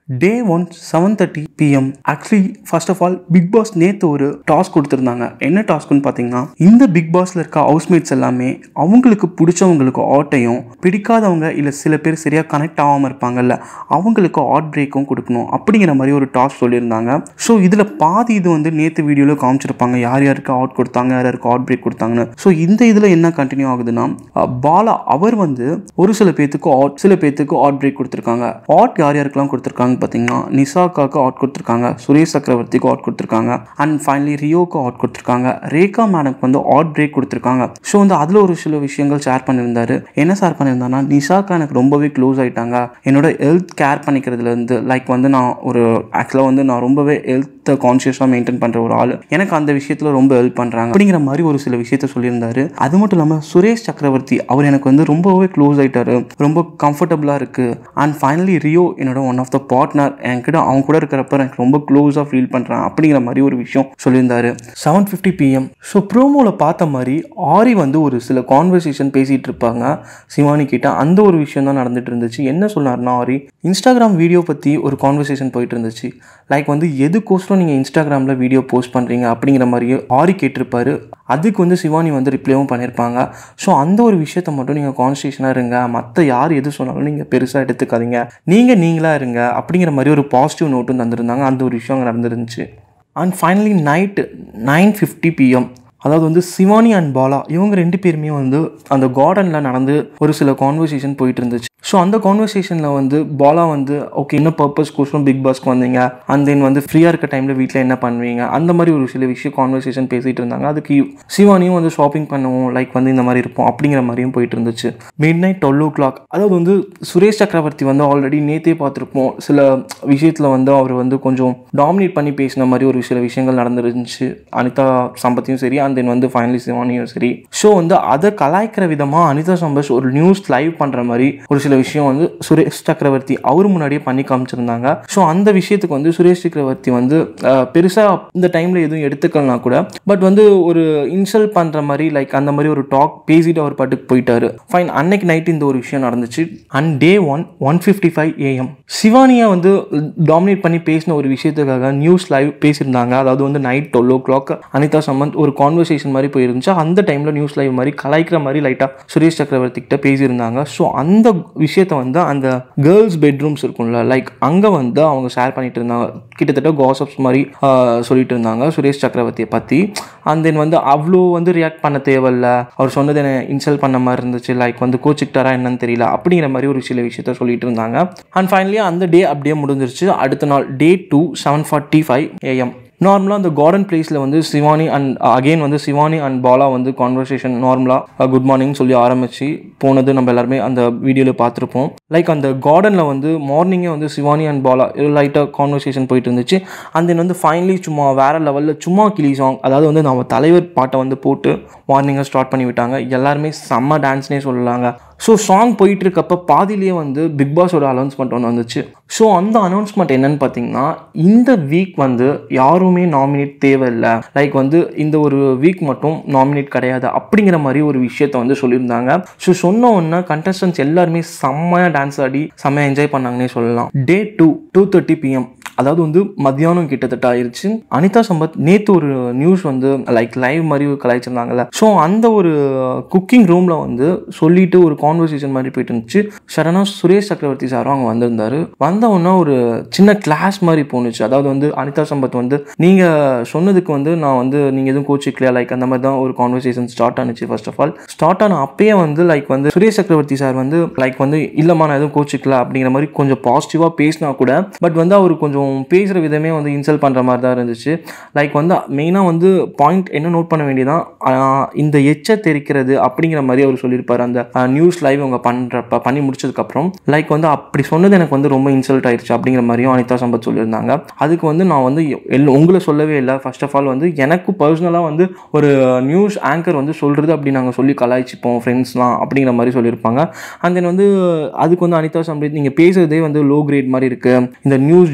day one seven thirty PM actually first of all Bigg Boss நேற்று ஒரு task கொடுத்துருந்தாங்க என்ன டாஸ்க்னு பார்த்தீங்கன்னா இந்த பிக் பாஸ்ல இருக்க ஹவுஸ்மேட்ஸ் எல்லாமே அவங்களுக்கு பிடிச்சவங்களுக்கு ஆட்டையும் பிடிக்காதவங்க இல்லை சில பேர் சரியாக கனெக்ட் ஆகாமல் இருப்பாங்கல்ல அவங்களுக்கு ஆட் பிரேக்கும் கொடுக்கணும் அப்படிங்கிற மாதிரி ஒரு டாஸ்க் சொல்லியிருந்தாங்க ஸோ இதில் பாதி இது வந்து நேற்று வீடியோவில் காமிச்சிருப்பாங்க யார் யாருக்கு அவுட் கொடுத்தாங்க யார் யாருக்கு அவுட் பிரேக் கொடுத்தாங்கன்னு ஸோ இந்த இதில் என்ன கண்டினியூ ஆகுதுன்னா அஹ், பாலா அவர் வந்து ஒரு சில பேத்துக்கு ஆட் சில பேத்துக்கு ஆட் பிரேக் கொடுத்துருக்காங்க ஆட் யார் யாருக்கெல்லாம் கொடுத்துருக்காங்க பார்த்தீங்கன்னா நிசாக்காக்கு ஆட் கொடுத்துருக்காங்க சுரேஷ் சக்கரவர்த்திக்கு ஆட் கொடுத்துருக்காங்க அண்ட் ஃபைனலி ரியோக்கு ஆட் கொடுத்துருக்காங்க ரேகா மேடம்க்கு வந்து ஆட் பிரேக் கொடுத்துருக்காங்க ஸோ வந்து அதில் ஒரு சில விஷயங்கள் ஷேர் பண்ணியிருந்தாரு என்ன ஷேர் பண்ணியிருந்தாருன்னா நிசாக்கா எனக்கு ரொம்பவே க்ளோஸ் ஆயிட்டாங்க என்னோட ஹெல்த் கேர் பண்ணிக்கிறதுலேருந்து லைக் வந்து நான் ஒரு ஆக்சுவலாக வந்து நான் ரொம்பவே ஹெல்த்தை கான்ஷியஸாக மெயின்டைன் பண்ணுற ஒரு ஆள் எனக்கு அந்த விஷயத்தில் ரொம்ப ஹெல்ப் பண்ணுறாங்க அப்படிங்கிற மாதிரி ஒரு சில விஷயத்த சொல்லியிருந்தாரு அது மட்டும் இல்லாமல் சுரேஷ் சக்கரவர்த்தி அவர் எனக்கு வந்து ரொம்பவே க்ளோஸ் ஆயிட்டாரு ரொம்ப கம்ஃபர்டபுளாக இருக்குது அண்ட் ஃபைனலி ரியோ என்னோட ஒன் ஆஃப் த பார்ட்னர் என்கிட்ட அவங்க கூட இருக்கிறப்ப எனக்கு ரொம்ப க்ளோஸாக ஃபீல் பண்ணுறேன் அப்படிங்கிற மாதிரி ஒரு விஷயம் சொல்லியிருந்தாரு செவன் ஃபிஃப்டி பிஎம் ஸோ ப்ரோமோவில் பார்த்த மாதிரி ஆரி வந்து ஒரு சில கான்வர்சேஷன் பேசிகிட்டு இருப்பாங்க சிவானி கிட்ட அந்த ஒரு விஷயம் தான் நடந்துட்டு இருந்துச்சு என்ன சொன்னார்னா ஆரி இன்ஸ்டாகிராம் வீடியோ பற்றி ஒரு கான்வர்சேஷன் போயிட்டு இருந்துச்சு லைக் வந்து எதுக்கோசரம் நீங்கள் இன்ஸ்டாகிராமில் வீடியோ போஸ்ட் பண்ணுறீங்க அப்படிங்கிற மாதிரியே ஆரி கேட்டிருப்பாரு அதுக்கு வந்து சிவானி வந்து ரிப்ளைவும் பண்ணியிருப்பாங்க ஸோ அந்த ஒரு விஷயத்த மட்டும் நீங்கள் கான்ஸ்டியூஷனாக இருங்க மற்ற யார் எது சொன்னாலும் நீங்கள் பெருசாக எடுத்துக்காதீங்க நீங்கள் நீங்களாக இருங்க அப்படிங்கிற மாதிரி ஒரு பாசிட்டிவ் நோட்டும் தந்திருந்தாங்க அந்த ஒரு விஷயம் அங்கே நடந்துருந்துச்சு and finally night nine fifty PM அதாவது வந்து சிவானி அண்ட் பாலா இவங்க ரெண்டு பேருமே வந்து அந்த கார்டனில் நடந்து ஒரு சில கான்வர்சேஷன் போயிட்டு இருந்துச்சு ஸோ அந்த கான்வர்சேஷனில் வந்து பாலா வந்து ஓகே என்ன பர்பஸ் கோசம் பிக் பாஸ்க்கு வந்தீங்க அண்ட் தென் வந்து ஃப்ரீயாக இருக்க டைமில் வீட்டில் என்ன பண்ணுவீங்க அந்த மாதிரி ஒரு சில விஷயம் கான்வர்சேஷன் பேசிகிட்டு இருந்தாங்க அதுக்கு சிவானியும் வந்து ஷாப்பிங் பண்ணுவோம் லைக் வந்து இந்த மாதிரி இருப்போம் அப்படிங்கிற மாதிரியும் போயிட்டு இருந்துச்சு midnight twelve o'clock அதாவது வந்து சுரேஷ் சக்கரவர்த்தி வந்து ஆல்ரெடி நேத்தே பார்த்துருப்போம் சில விஷயத்தில் வந்து அவர் வந்து கொஞ்சம் டாமினேட் பண்ணி பேசின மாதிரி ஒரு சில விஷயங்கள் நடந்துருந்துச்சு அனிதா சம்பத்தையும் சரி அண்ட் தென் வந்து ஃபைனலி சிவானியும் சரி ஸோ வந்து அதை கலாய்க்கிற விதமாக அனிதா சம்பத் ஒரு நியூஸ் லைவ் பண்ணுற மாதிரி ஒரு சில விஷயம் வந்து சுரேஷ் சக்கரவர்த்தி அவர் முன்னாடியே பண்ணி காமிச்சிருந்தாங்க ஸோ அந்த விஷயத்துக்கு வந்து சுரேஷ் சக்கரவர்த்தி வந்து பெருசாக இந்த டைமில் எதுவும் எடுத்துக்கலனா கூட பட் வந்து ஒரு இன்சல்ட் பண்ணுற மாதிரி லைக் அந்த மாதிரி ஒரு டாக் பேசிட்டு அவர் பாட்டுக்கு போயிட்டாரு ஃபைன் அன்னைக்கு நைட் இந்த ஒரு விஷயம் நடந்துச்சு and day one one fifty five AM சிவானியா வந்து டாமினேட் பண்ணி பேசின ஒரு விஷயத்துக்காக நியூஸ் லைவ் பேசியிருந்தாங்க அதாவது வந்து night twelve o'clock Anitha Sampath ஒரு கான்வர்சேஷன் மாதிரி போயிருந்துச்சு அந்த டைமில் நியூஸ் லைவ் மாதிரி கலாய்க்கிற மாதிரி லைட்டாக சுரேஷ் சக்கரவர்த்தி கிட்ட பேசியிருந்தாங்க ஸோ அந்த விஷயத்த வந்து அந்த கேர்ள்ஸ் பெட்ரூம்ஸ் இருக்கும்ல லைக் அங்கே வந்து அவங்க ஷேர் பண்ணிட்டு இருந்தாங்க கிட்டத்தட்ட காசப்ஸ் மாதிரி ஆஹ், சொல்லிட்டு இருந்தாங்க சுரேஷ் சக்கரவர்த்தியை பற்றி அண்ட் தென் வந்து அவ்வளோ வந்து ரியாக்ட் பண்ண தேவையில்ல அவர் சொன்னது என்ன இன்சல்ட் பண்ண மாதிரி இருந்துச்சு லைக் வந்து கோச்சிக்கிட்டாரா என்னன்னு தெரியல அப்படிங்கிற மாதிரி ஒரு சில விஷயத்த சொல்லிட்டு இருந்தாங்க அண்ட் ஃபைனலி அந்த டே அப்படியே முடிஞ்சிருச்சு அடுத்த நாள் day two seven forty five AM நார்மலாக அந்த கார்டன் பிளேஸில் வந்து சிவானி அண்ட் அகெயின் வந்து சிவானி அண்ட் பாலா வந்து கான்வர்சேஷன் நார்மலாக குட் மார்னிங் சொல்லி ஆரம்பிச்சு போனது நம்ம எல்லாருமே அந்த வீடியோவில் பார்த்துருப்போம் லைக் அந்த கார்டனில் வந்து மார்னிங்கே வந்து சிவானி அண்ட் பாலா லைட்டாக கான்வர்சேஷன் போயிட்டு இருந்துச்சு அண்ட் தென் வந்து ஃபைனலி சும்மா வேறு லெவலில் சும்மா கிளி சாங் அதாவது வந்து நம்ம தலைவர் பாட்டை வந்து போட்டு மார்னிங்கை ஸ்டார்ட் பண்ணி விட்டாங்க எல்லாருமே செம்ம டான்ஸ்னே சொல்லலாங்க ஸோ சாங் போயிட்டு இருக்கப்ப பாதியிலேயே வந்து பிக் பாஸோட அனௌன்ஸ்மெண்ட் ஒன்று வந்துச்சு ஸோ அந்த அனௌன்ஸ்மெண்ட் என்னன்னு பார்த்தீங்கன்னா இந்த வீக் வந்து யாருமே நாமினேட் தேவையில்லை லைக் வந்து இந்த ஒரு வீக் மட்டும் நாமினேட் கிடையாது அப்படிங்கிற மாதிரி ஒரு விஷயத்த வந்து சொல்லியிருந்தாங்க ஸோ சொன்ன உடனே கண்டஸ்டன்ஸ் எல்லாருமே செம்மையாக டான்ஸ் ஆடி செம்மையாக என்ஜாய் பண்ணாங்கன்னே சொல்லலாம் day two two thirty PM அதாவது வந்து மத்தியானம் கிட்டத்தட்ட ஆயிருச்சு அனிதா சம்பத் நேற்று ஒரு நியூஸ் வந்து லைக் லைவ் மாதிரி கலாய்ச்சிருந்தாங்கல்ல ஸோ அந்த ஒரு குக்கிங் ரூமில் வந்து சொல்லிட்டு ஒரு கான்வர்சேஷன் மாதிரி போயிட்டு இருந்துச்சு சடனாக சுரேஷ் சக்கரவர்த்தி சாரும் அங்கே வந்திருந்தாரு வந்த உடனே ஒரு சின்ன கிளாஸ் மாதிரி போணுச்சு அதாவது வந்து அனிதா சம்பத் வந்து நீங்கள் சொன்னதுக்கு வந்து நான் வந்து நீங்கள் எதுவும் கோச்சிக்கலையா லைக் அந்த மாதிரி தான் ஒரு கான்வர்சேஷன் ஸ்டார்ட் ஆனிச்சு ஃபர்ஸ்ட் ஆஃப் ஆல் ஸ்டார்ட் ஆன அப்பயே வந்து லைக் வந்து சுரேஷ் சக்கரவர்த்தி சார் வந்து லைக் வந்து இல்லைம்மா நான் எதுவும் கோச்சிக்கல அப்படிங்கிற மாதிரி கொஞ்சம் பாசிட்டிவாக பேசினா கூட பட் வந்து அவர் கொஞ்சம் பேசுகிற விதமே வந்து இன்சல்ட் பண்ணுற மாதிரி தான் இருந்துச்சு லைக் வந்து மெயினாக வந்து பாயிண்ட் என்ன நோட் பண்ண வேண்டியதான் ஆஹ் இந்த எச்ச தெரிக்கிறது அப்படிங்கிற மாதிரி அவர் சொல்லியிருப்பார் அந்த நியூஸ் லைவ் அவங்க பண்ணுறப்ப பண்ணி முடிச்சதுக்கப்புறம் லைக் வந்து அப்படி சொன்னது எனக்கு வந்து ரொம்ப இன்சல்ட் ஆயிடுச்சு அப்படிங்கிற மாதிரியும் அனிதா சம்பத் சொல்லியிருந்தாங்க அதுக்கு வந்து நான் வந்து எல் உங்களை சொல்லவே இல்லை ஃபர்ஸ்ட் ஆஃப் ஆல் வந்து எனக்கு பர்சனலாக வந்து ஒரு நியூஸ் ஆங்கர் வந்து சொல்கிறது அப்படி நாங்கள் சொல்லி கலாய்ச்சிப்போம் ஃப்ரெண்ட்ஸ்லாம் அப்படிங்கிற மாதிரி சொல்லியிருப்பாங்க அண்ட் தென் வந்து அதுக்கு வந்து அனிதா சம்பத் நீங்கள் பேசுறதே வந்து லோ கிரேட் மாதிரி இருக்குது இந்த நியூஸ் ஜோக்ஸ்லாம்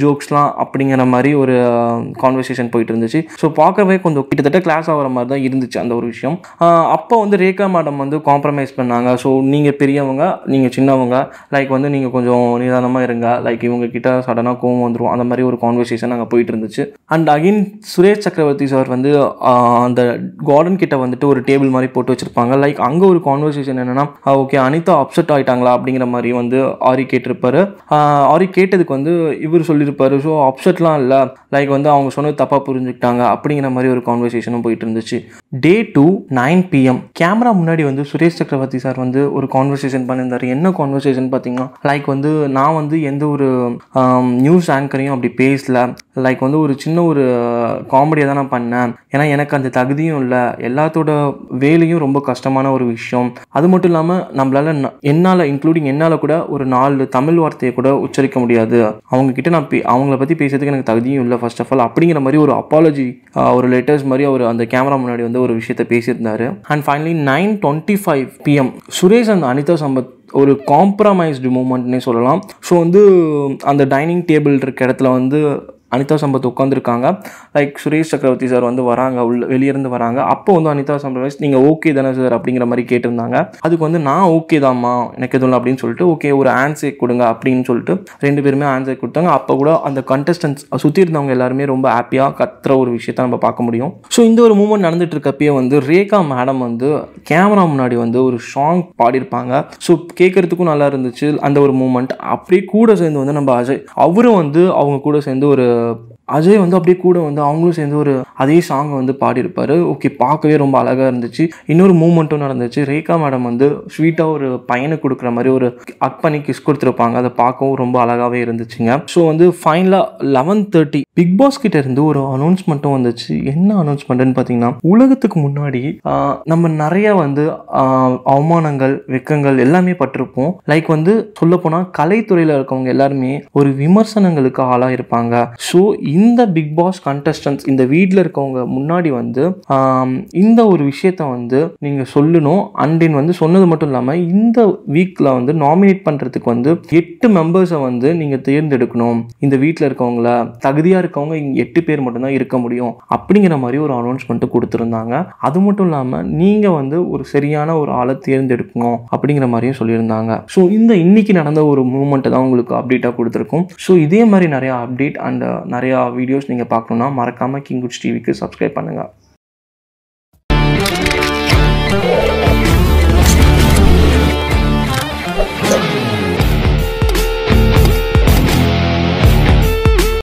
அப்படிங்கிற மாதிரி ஒரு கான்வர்சேஷன் போயிட்டு இருந்துச்சு ஸோ பார்க்கவே கொஞ்சம் கிட்டத்தட்ட கிளாஸ் ஆகிற மாதிரி தான் இருந்துச்சு அந்த ஒரு விஷயம் ஆஹ் அப்போ வந்து ரேகா மேடம் வந்து காம்ப்ரமைஸ் பண்ணாங்க ஸோ நீங்கள் பெரியவங்க நீங்கள் சின்னவங்க லைக் வந்து நீங்கள் கொஞ்சம் நிதானமாக இருங்க லைக் இவங்க கிட்ட சடனாக கோவம் வந்துடும் அந்த மாதிரி ஒரு கான்வர்சேஷன் அங்கே போயிட்டு இருந்துச்சு அண்ட் அகைன் சுரேஷ் சக்கரவர்த்தி சார் வந்து ஆஹ் அந்த கார்டன் கிட்ட வந்துட்டு ஒரு டேபிள் மாதிரி போட்டு வச்சிருப்பாங்க லைக் அங்கே ஒரு கான்வர்சேஷன் என்னன்னா ஓகே அனிதா அப்செட் ஆயிட்டாங்களா அப்படிங்கிற மாதிரி வந்து ஆரி கேட்டிருப்பாரு ஆஹ் ஆரி கேட்டதுக்கு வந்து இவர் சொல்லியிருப்பாரு ஸோ அப்செட்லாம் இல்லை லைக் வந்து அவங்க சொன்னது தப்பாக புரிஞ்சுக்கிட்டாங்க அப்படிங்கிற மாதிரி ஒரு கான்வர்சேஷனும் போயிட்டு இருந்துச்சு day two nine PM camera முன்னாடி வந்து சுரேஷ் சக்கரவர்த்தி சார் வந்து ஒரு கான்வர்சேஷன் பண்ணியிருந்தாரு என்ன கான்வர்சேஷன் பார்த்தீங்கன்னா லைக் வந்து நான் வந்து எந்த ஒரு நியூஸ் ஆங்கரையும் அப்படி பேசல லைக் வந்து ஒரு சின்ன ஒரு காமெடியாக தான் நான் பண்ணேன் ஏன்னா எனக்கு அந்த தகுதியும் இல்லை எல்லாத்தோட வேலையும் ரொம்ப கஷ்டமான ஒரு விஷயம் அது மட்டும் இல்லாமல் நம்மளால ந- என்னால் இன்க்ளூடிங் என்னால் கூட ஒரு நாலு தமிழ் வார்த்தையை கூட உச்சரிக்க முடியாது அவங்க கிட்ட நான் பே- அவங்கள பற்றி பேசுறதுக்கு எனக்கு தகுதியும் இல்லை ஃபர்ஸ்ட் ஆஃப் ஆல் அப்படிங்கிற மாதிரி ஒரு அப்பாலஜி ஒரு லெட்டர்ஸ் மாதிரி அவர் அந்த கேமரா முன்னாடி வந்து ஒரு விஷயத்த பேசியிருந்தாரு and finally nine twenty five PM Suresh and Anitha Sampath ஒரு காம்ப்ரமைஸ்டு மூமெண்ட்னே சொல்லலாம் ஸோ வந்து அந்த டைனிங் டேபிள் இருக்க இடத்துல வந்து அனிதா சம்பத் உட்காந்துருக்காங்க லைக் சுரேஷ் சக்கரவர்த்தி சார் வந்து வராங்க உள்ள வெளியிருந்து வராங்க அப்போ வந்து அனிதா சம்பத் நீங்கள் ஓகே தானே சார் அப்படிங்கிற மாதிரி கேட்டிருந்தாங்க அதுக்கு வந்து நான் ஓகே தாம்மா எனக்கு எதுவும் இல்லை அப்படின்னு சொல்லிட்டு ஓகே ஒரு ஆன்சர் கொடுங்க அப்படின்னு சொல்லிட்டு ரெண்டு பேருமே ஆன்சர் கொடுத்தாங்க அப்போ கூட அந்த கண்டஸ்டன்ஸ் சுற்றி இருந்தவங்க எல்லாருமே ரொம்ப ஹாப்பியாக கத்துற ஒரு விஷயத்த நம்ம பார்க்க முடியும் ஸோ இந்த ஒரு மூமெண்ட் நடந்துட்டு இருக்கப்பயே வந்து ரேகா மேடம் வந்து கேமரா முன்னாடி வந்து ஒரு சாங் பாடியிருப்பாங்க ஸோ கேட்கறதுக்கும் நல்லா இருந்துச்சு அந்த ஒரு மூமெண்ட் அப்படியே கூட சேர்ந்து வந்து நம்ம அஜய் அவரும் வந்து அவங்க கூட சேர்ந்து ஒரு அஜய் வந்து அப்படியே கூட வந்து அவங்களும் சேர்ந்து ஒரு அதே சாங்கை வந்து பாடியிருப்பாரு ஓகே பார்க்கவே ரொம்ப அழகாக இருந்துச்சு இன்னொரு மூமெண்ட்டும் நடந்துச்சு ரேகா மேடம் வந்து ஸ்வீட்டாக ஒரு பையனுக்கு கொடுக்குற மாதிரி ஒரு அக் பண்ணி கிஸ் கொடுத்துருப்பாங்க அதை பார்க்கவும் ரொம்ப அழகாகவே இருந்துச்சுங்க ஸோ வந்து ஃபைனலாக லெவன் தேர்ட்டி பிக் பாஸ் கிட்ட இருந்து ஒரு அனௌன்ஸ்மெண்ட்டும் வந்துச்சு என்ன அனௌன்ஸ்மெண்ட்னு பார்த்தீங்கன்னா உலகத்துக்கு முன்னாடி ஆஹ், நம்ம நிறைய வந்து ஆஹ், அவமானங்கள் வெக்கங்கள் எல்லாமே பட்டிருப்போம் லைக் வந்து சொல்லப்போனால் கலைத்துறையில் இருக்கவங்க எல்லாருமே ஒரு விமர்சனங்களுக்கு ஆளாக இருப்பாங்க ஸோ இந்த பிக் பாஸ் கண்டஸ்டன்ஸ் இந்த வீட்டில் இருக்கவங்க முன்னாடி வந்து ஆம், இந்த ஒரு விஷயத்த வந்து நீங்கள் சொல்லணும் அண்ட் தென் வந்து சொன்னது மட்டும் இல்லாமல் இந்த வீக்கில் வந்து நாமினேட் பண்ணுறதுக்கு வந்து எட்டு மெம்பர்ஸை வந்து நீங்கள் தேர்ந்தெடுக்கணும் இந்த வீட்டில் இருக்கவங்கள தகுதியாக இருக்கவங்க இங்கே எட்டு பேர் மட்டும்தான் இருக்க முடியும் அப்படிங்கிற மாதிரி ஒரு அனௌன்ஸ்மெண்ட்டு கொடுத்துருந்தாங்க அது மட்டும் இல்லாமல் நீங்கள் வந்து ஒரு சரியான ஒரு ஆளை தேர்ந்தெடுக்கணும் அப்படிங்கிற மாதிரியும் சொல்லியிருந்தாங்க ஸோ இந்த இன்னைக்கு நடந்த ஒரு மூமெண்ட்டை தான் உங்களுக்கு அப்டேட்டாக கொடுத்துருக்கும் ஸோ இதே மாதிரி நிறையா அப்டேட் அண்ட் நிறையா வீடியோஸ் நீங்கள் பார்க்கணுன்னா மறக்காமல் கிங்குட்ஸ் டிவிக்கு சப்ஸ்கிரைப் பண்ணுங்கள்